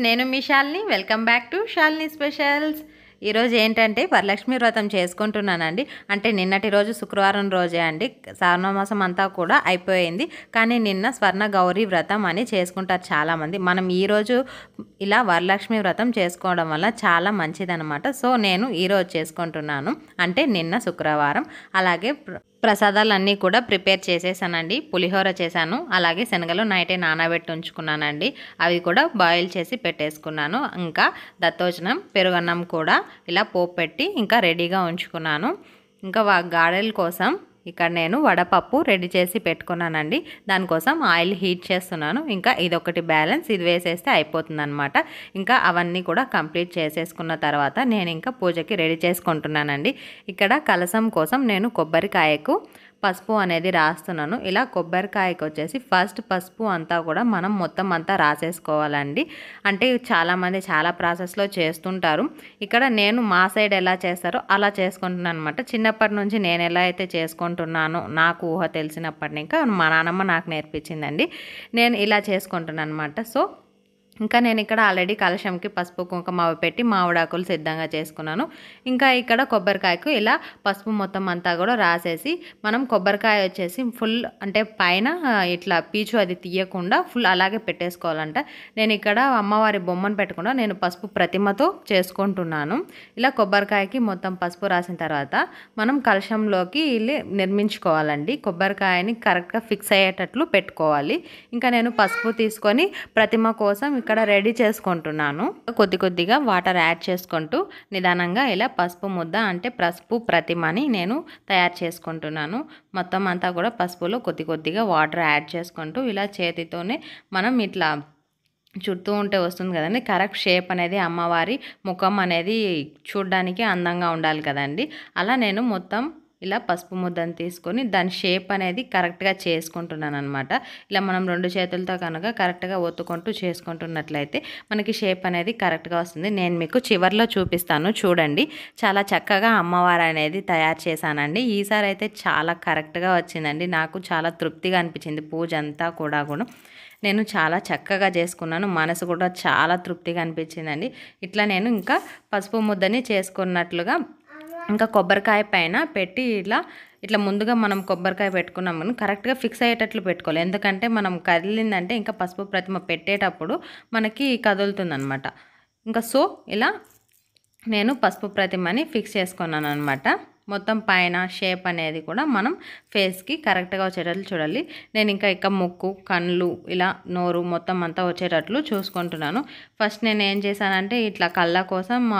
నేను మీ Shalini welcome back to Shalini specials ఈరోజు ఏంటంటే వరలక్ష్మి వ్రతం చేసుకుంటున్నానండి అంటే నిన్నటి రోజు శుక్రవారం రోజే అండి శ్రావణమాసం అంతా కూడా అయిపోయింది కానీ నిన్న స్వర్ణ గౌరీ వ్రతం అని చేసుకుంటారు చాలామంది మనం ఈరోజు ఇలా వరలక్ష్మి వ్రతం చేసుకోవడం వల్ల చాలా మంచిదన్నమాట సో నేను ఈరోజు చేసుకుంటున్నాను అంటే నిన్న శుక్రవారం అలాగే ప్ర- ప్రసాదాలన్నీ కూడా ప్రిపేర్ చేసేసానండి పులిహోర చేశాను అలాగే శనగలు నైటే నానబెట్టి ఉంచుకున్నానండి అవి కూడా బాయిల్ చేసి పెట్టేసుకున్నాను ఇంకా దత్తోజనం పెరుగన్నం కూడా ఇలా పోపు పెట్టి ఇంకా రెడీగా ఉంచుకున్నాను ఇంకా వా గారెల కోసం ఇక్కడ నేను వడపప్పు రెడీ చేసి పెట్టుకున్నానండి దానికోసం ఆయిల్ హీట్ చేస్తున్నాను ఇంకా ఇదొకటి బ్యాలెన్స్ ఇది వేసేస్తే అయిపోతుందన్నమాట ఇంకా అవన్నీ కూడా కంప్లీట్ చేసేసుకున్న తర్వాత నేను ఇంకా పూజకి రెడీ చేసుకుంటున్నానండి ఇక్కడ కలసం కోసం నేను కొబ్బరికాయకు పసుపు అనేది రాస్తున్నాను ఇలా కొబ్బరికాయకి వచ్చేసి ఫస్ట్ పసుపు అంతా కూడా మనం మొత్తం అంతా రాసేసుకోవాలండి అంటే చాలామంది చాలా ప్రాసెస్లో చేస్తుంటారు ఇక్కడ నేను మా సైడ్ ఎలా చేస్తారో అలా చేసుకుంటున్నాను అనమాట చిన్నప్పటి నుంచి నేను ఎలా అయితే చేసుకుంటున్నానో నాకు ఊహ తెలిసినప్పటి ఇంకా మా నాన్నమ్మ నాకు నేర్పించిందండి నేను ఇలా చేసుకుంటున్నాను అనమాట సో ఇంకా నేను ఇక్కడ ఆల్రెడీ కలశంకి పసుపు కుంకుమ అవి పెట్టి మామిడాకులు సిద్ధంగా చేసుకున్నాను ఇంకా ఇక్కడ కొబ్బరికాయకు ఇలా పసుపు మొత్తం అంతా కూడా రాసేసి మనం కొబ్బరికాయ వచ్చేసి ఫుల్ అంటే పైన ఆ, ఇట్లా పీచు అది తీయకుండా ఫుల్ అలాగే పెట్టేసుకోవాలంట నేను ఇక్కడ అమ్మవారి బొమ్మను పెట్టకుండా నేను పసుపు ప్రతిమతో చేసుకుంటున్నాను ఇలా కొబ్బరికాయకి మొత్తం పసుపు రాసిన తర్వాత మనం కలశంలోకి వెళ్ళి నిర్మించుకోవాలండి కొబ్బరికాయని కరెక్ట్గా ఫిక్స్ అయ్యేటట్లు పెట్టుకోవాలి ఇంకా నేను పసుపు తీసుకొని ప్రతిమ కోసం ఇక్కడ రెడీ చేసుకుంటున్నాను కొద్ది కొద్దిగా వాటర్ యాడ్ చేసుకుంటూ నిదానంగా ఇలా పసుపు ముద్ద అంటే పసుపు ప్రతిమని నేను తయారు చేసుకుంటున్నాను మొత్తం అంతా కూడా పసుపులో కొద్ది కొద్దిగా వాటర్ యాడ్ చేసుకుంటూ ఇలా చేతితోనే మనం ఇట్లా చుట్టూ ఉంటే వస్తుంది కదండి కరెక్ట్ షేప్ అనేది అమ్మవారి ముఖం అనేది చూడడానికి అందంగా ఉండాలి కదండి అలా నేను మొత్తం ఇలా పసుపు ముద్దను తీసుకొని దాని షేప్ అనేది కరెక్ట్గా చేసుకుంటున్నాను అనమాట ఇలా మనం రెండు చేతులతో కనుక కరెక్ట్గా ఒత్తుకుంటూ చేసుకుంటున్నట్లయితే మనకి షేప్ అనేది కరెక్ట్గా వస్తుంది నేను మీకు చివర్లో చూపిస్తాను చూడండి చాలా చక్కగా అమ్మవారు అనేది తయారు చేశానండి ఈసారి అయితే చాలా కరెక్ట్గా వచ్చిందండి నాకు చాలా తృప్తిగా అనిపించింది పూజ అంతా కూడా కూడా నేను చాలా చక్కగా చేసుకున్నాను మనసు కూడా చాలా తృప్తిగా అనిపించిందండి ఇట్లా నేను ఇంకా పసుపు ముద్దని చేసుకున్నట్లుగా ఇంకా కొబ్బరికాయ పైన పెట్టి ఇలా ఇట్లా ముందుగా మనం కొబ్బరికాయ పెట్టుకున్నాం కానీ కరెక్ట్గా ఫిక్స్ అయ్యేటట్లు పెట్టుకోవాలి ఎందుకంటే మనం కదిలిందంటే ఇంకా పసుపు ప్రతిమ పెట్టేటప్పుడు మనకి కదులుతుందనమాట ఇంకా సో ఇలా నేను పసుపు ప్రతిమని ఫిక్స్ చేసుకున్నాను అనమాట మొత్తం పైన షేప్ అనేది కూడా మనం ఫేస్కి కరెక్ట్గా వచ్చేటట్లు చూడాలి నేను ఇంకా ఇక ముక్కు కళ్ళు ఇలా నోరు మొత్తం అంతా వచ్చేటట్లు చూసుకుంటున్నాను ఫస్ట్ నేను ఏం చేశానంటే ఇట్లా కళ్ళ కోసం ఆ,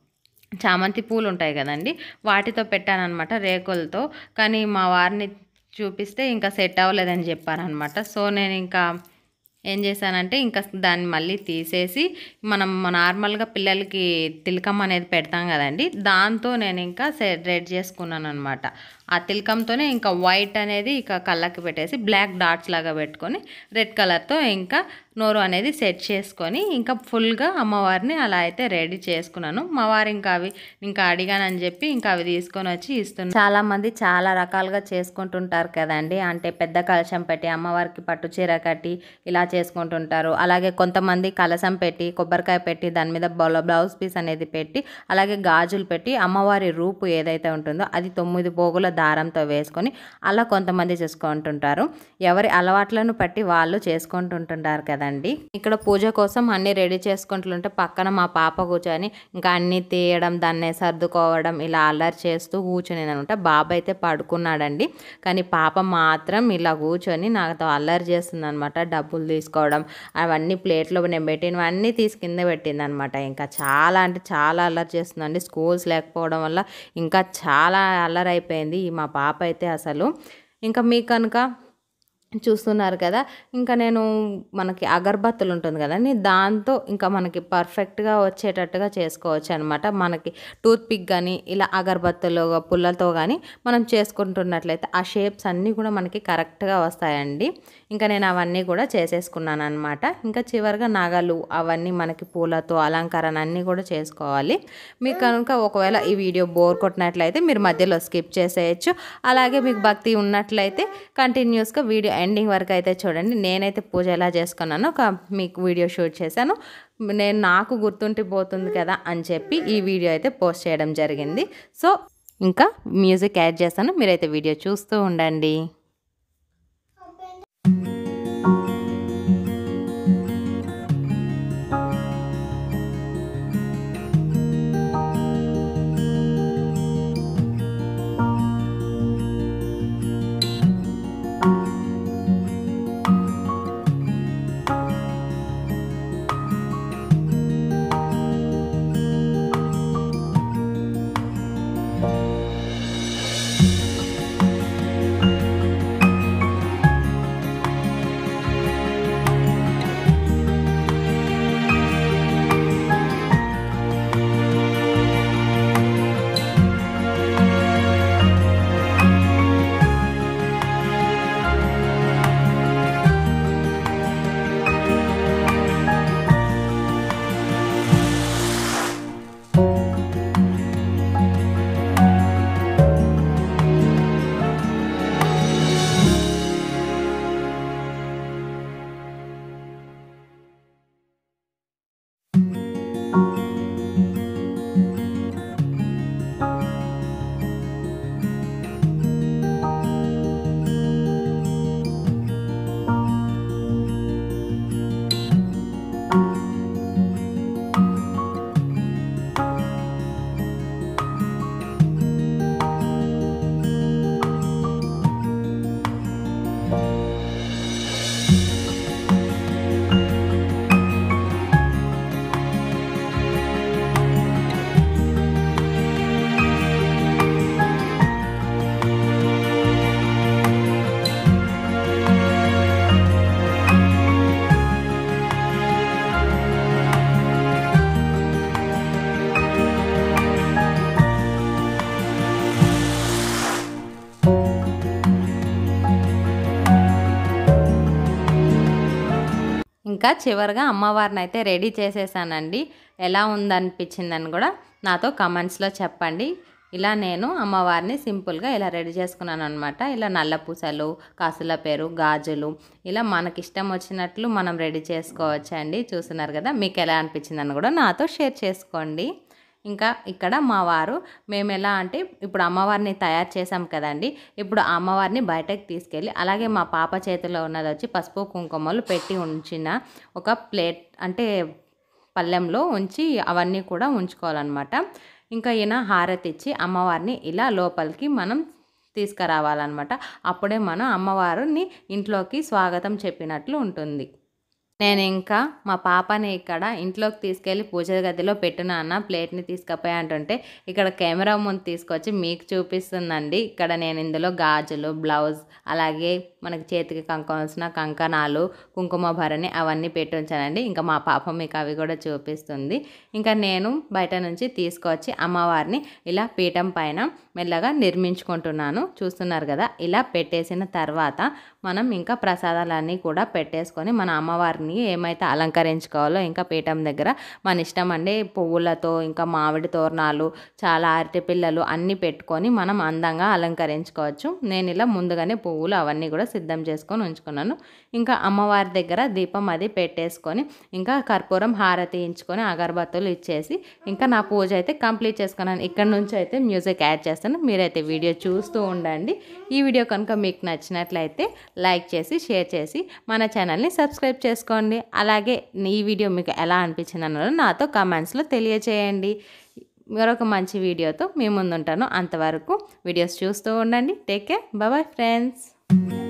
చామంతి పూలు ఉంటాయి కదండి వాటితో పెట్టానన్నమాట రేకులతో కానీ మా వారిని చూపిస్తే ఇంకా సెట్ అవ్వలేదని చెప్పారనమాట సో నేను ఇంకా ఏం చేశానంటే ఇంకా దాన్ని మళ్ళీ తీసేసి మనం నార్మల్గా పిల్లలకి తిలకం అనేది పెడతాం కదండి దాంతో నేను ఇంకా రెడ్ చేసుకున్నాను అనమాట ఆ తిలకంతోనే ఇంకా వైట్ అనేది ఇక కళ్ళకి పెట్టేసి బ్లాక్ డాట్స్ లాగా పెట్టుకొని రెడ్ కలర్తో ఇంకా నోరు అనేది సెట్ చేసుకొని ఇంకా ఫుల్గా అమ్మవారిని అలా అయితే రెడీ చేసుకున్నాను మా వారు ఇంకా అవి ఇంకా అడిగానని చెప్పి ఇంకా అవి తీసుకొని వచ్చి ఇస్తున్నాను చాలా మంది చాలా రకాలుగా చేసుకుంటుంటారు కదండి అంటే పెద్ద కలశం పెట్టి అమ్మవారికి పట్టు చీర కట్టి ఇలా చేసుకుంటుంటారు అలాగే కొంతమంది కలశం పెట్టి కొబ్బరికాయ పెట్టి దాని మీద బౌల బ్లౌజ్ పీస్ అనేది పెట్టి అలాగే గాజులు పెట్టి అమ్మవారి రూపు ఏదైతే ఉంటుందో అది తొమ్మిది పోగుల దారంతో వేసుకొని అలా కొంతమంది చేసుకుంటుంటారు ఎవరి అలవాట్లను బట్టి వాళ్ళు చేసుకుంటుంటుంటారు కదండి ఇక్కడ పూజ కోసం అన్ని రెడీ చేసుకుంటుంటే పక్కన మా పాప కూర్చొని ఇంకా అన్ని తీయడం దాన్ని సర్దుకోవడం ఇలా అల్లరి చేస్తూ కూర్చొని అనమాట బాబు అయితే పడుకున్నాడండి కానీ పాప మాత్రం ఇలా కూర్చొని నాతో అల్లరి చేస్తుంది అనమాట డబ్బులు తీసుకోవడం అవన్నీ ప్లేట్లో నేను పెట్టినవన్నీ తీసి కింద పెట్టింది అనమాట ఇంకా చాలా అంటే చాలా అల్లరి చేస్తుందండి స్కూల్స్ లేకపోవడం వల్ల ఇంకా చాలా అల్లరి అయిపోయింది ఈ మా పాప అయితే అసలు ఇంకా మీకు కనుక చూస్తున్నారు కదా ఇంకా నేను మనకి అగరబత్తులు ఉంటుంది కదండి దాంతో ఇంకా మనకి పర్ఫెక్ట్గా వచ్చేటట్టుగా చేసుకోవచ్చు అనమాట మనకి టూత్ పిక్ కానీ ఇలా అగరబత్తులు పుల్లతో కానీ మనం చేసుకుంటున్నట్లయితే ఆ షేప్స్ అన్నీ కూడా మనకి కరెక్ట్గా వస్తాయండి ఇంకా నేను అవన్నీ కూడా చేసేసుకున్నాను అనమాట ఇంకా చివరిగా నగలు అవన్నీ మనకి పూలతో అలంకరణ అన్నీ కూడా చేసుకోవాలి మీకు కనుక ఒకవేళ ఈ వీడియో బోర్ కొట్టినట్లయితే మీరు మధ్యలో స్కిప్ చేసేయచ్చు అలాగే మీకు భక్తి ఉన్నట్లయితే కంటిన్యూస్గా వీడియో ఎండింగ్ వరకు అయితే చూడండి నేనైతే పూజ ఎలా చేసుకున్నానో ఒక మీకు వీడియో షూట్ చేశాను నేను నాకు గుర్తుండిపోతుంది కదా అని చెప్పి ఈ వీడియో అయితే పోస్ట్ చేయడం జరిగింది సో ఇంకా మ్యూజిక్ యాడ్ చేస్తాను మీరైతే వీడియో చూస్తూ ఉండండి ఇంకా చివరిగా అమ్మవారిని అయితే రెడీ చేసేసానండి ఎలా ఉందనిపించిందని కూడా నాతో కమెంట్స్లో చెప్పండి ఇలా నేను అమ్మవారిని సింపుల్గా ఇలా రెడీ చేసుకున్నాను అనమాట ఇలా నల్ల పూసలు కాసుల పేరు గాజులు ఇలా మనకి ఇష్టం వచ్చినట్లు మనం రెడీ చేసుకోవచ్చండి చూస్తున్నారు కదా మీకు ఎలా అనిపించిందని కూడా నాతో షేర్ చేసుకోండి ఇంకా ఇక్కడ మా వారు మేము ఎలా అంటే ఇప్పుడు అమ్మవారిని తయారు చేసాం కదండి ఇప్పుడు ఆ అమ్మవారిని బయటకు తీసుకెళ్ళి అలాగే మా పాప చేతిలో ఉన్నది వచ్చి పసుపు కుంకుమలు పెట్టి ఉంచిన ఒక ప్లేట్ అంటే పళ్ళెంలో ఉంచి అవన్నీ కూడా ఉంచుకోవాలన్నమాట ఇంకా ఈయన హారతి ఇచ్చి అమ్మవారిని ఇలా లోపలికి మనం తీసుకురావాలన్నమాట అప్పుడే మనం అమ్మవారిని ఇంట్లోకి స్వాగతం చెప్పినట్లు ఉంటుంది నేను ఇంకా మా పాపని ఇక్కడ ఇంట్లోకి తీసుకెళ్ళి పూజ గదిలో పెట్టిన అన్న ప్లేట్ని తీసుకుపోయి అంటుంటే ఇక్కడ కెమెరా ముందు తీసుకొచ్చి మీకు చూపిస్తుందండి ఇక్కడ నేను ఇందులో గాజులు బ్లౌజ్ అలాగే మనకి చేతికి కంకవలసిన కంకణాలు కుంకుమ భరణి అవన్నీ పెట్టి ఉంచానండి ఇంకా మా పాప మీకు అవి కూడా చూపిస్తుంది ఇంకా నేను బయట నుంచి తీసుకొచ్చి అమ్మవారిని ఇలా పీఠం పైన మెల్లగా నిర్మించుకుంటున్నాను చూస్తున్నారు కదా ఇలా పెట్టేసిన తర్వాత మనం ఇంకా ప్రసాదాలన్నీ కూడా పెట్టేసుకొని మన అమ్మవారిని ఏమైతే అలంకరించుకోవాలో ఇంకా పీఠం దగ్గర మన ఇష్టం అండి పువ్వులతో ఇంకా మామిడి తోరణాలు చాలా అరటి పిల్లలు అన్నీ పెట్టుకొని మనం అందంగా అలంకరించుకోవచ్చు నేను ఇలా ముందుగానే పువ్వులు అవన్నీ కూడా సిద్ధం చేసుకొని ఉంచుకున్నాను ఇంకా అమ్మవారి దగ్గర దీపం అది పెట్టేసుకొని ఇంకా కర్పూరం హారతి ఇచ్చుకొని అగరబత్తులు ఇచ్చేసి ఇంకా నా పూజ అయితే కంప్లీట్ చేసుకున్నాను ఇక్కడ నుంచి అయితే మ్యూజిక్ యాడ్ చేస్తాను మీరైతే వీడియో చూస్తూ ఉండండి ఈ వీడియో కనుక మీకు నచ్చినట్లయితే లైక్ చేసి షేర్ చేసి మన ఛానల్ని సబ్స్క్రైబ్ చేసుకోండి అలాగే ఈ వీడియో మీకు ఎలా అనిపించింది అన్నది నాతో కమెంట్స్లో తెలియచేయండి మరొక మంచి వీడియోతో మీ ముందుంటాను అంతవరకు వీడియోస్ చూస్తూ ఉండండి టేక్ కేర్ బాయ్ ఫ్రెండ్స్